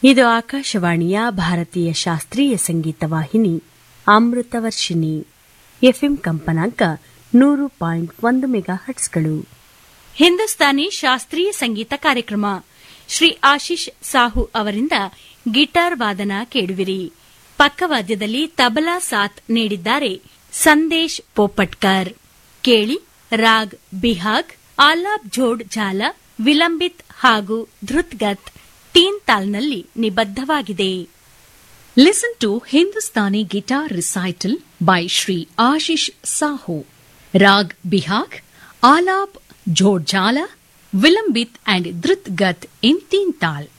ಇದು ಆಕಾಶವಾಣಿಯ ಭಾರತೀಯ ಶಾಸ್ತ್ರೀಯ ಸಂಗೀತ ವಾಹಿನಿ ಅಮೃತವರ್ಷಿಣಿ ಎಫ್ಎಂ ಕಂಪನಾಂಕ ನೂರು ಪಾಯಿಂಟ್ ಒಂದು ಮೆಗಾ ಹಟ್ಸ್ಗಳು ಹಿಂದೂಸ್ತಾನಿ ಶಾಸ್ತ್ರೀಯ ಸಂಗೀತ ಕಾರ್ಯಕ್ರಮ ಶ್ರೀ ಆಶೀಶ್ ಸಾಹು ಅವರಿಂದ ಗಿಟಾರ್ ವಾದನ ಕೇಳುವಿರಿ ಪಕ್ಕವಾದ್ಯದಲ್ಲಿ ತಬಲಾ ಸಾಥ್ ನೀಡಿದ್ದಾರೆ ಸಂದೇಶ್ ಪೋಪಟ್ಕರ್ ಕೇಳಿ ರಾಗ್ ಬಿಹಾಗ್ ಆಲಾಬ್ ಝೋಡ್ ಝಾಲ ವಿಲಂಬಿತ್ ಹಾಗೂ ಧೃತ್ಗತ್ ತೀನ್ ತಾಲ್ನಲ್ಲಿ ನಿಬದ್ಧವಾಗಿದೆ Listen to Hindustani guitar recital by Sri Ashish Sahu. Rag Bihag, Alap, Jodjala, Vilambit and Dritgat in Teen Tal.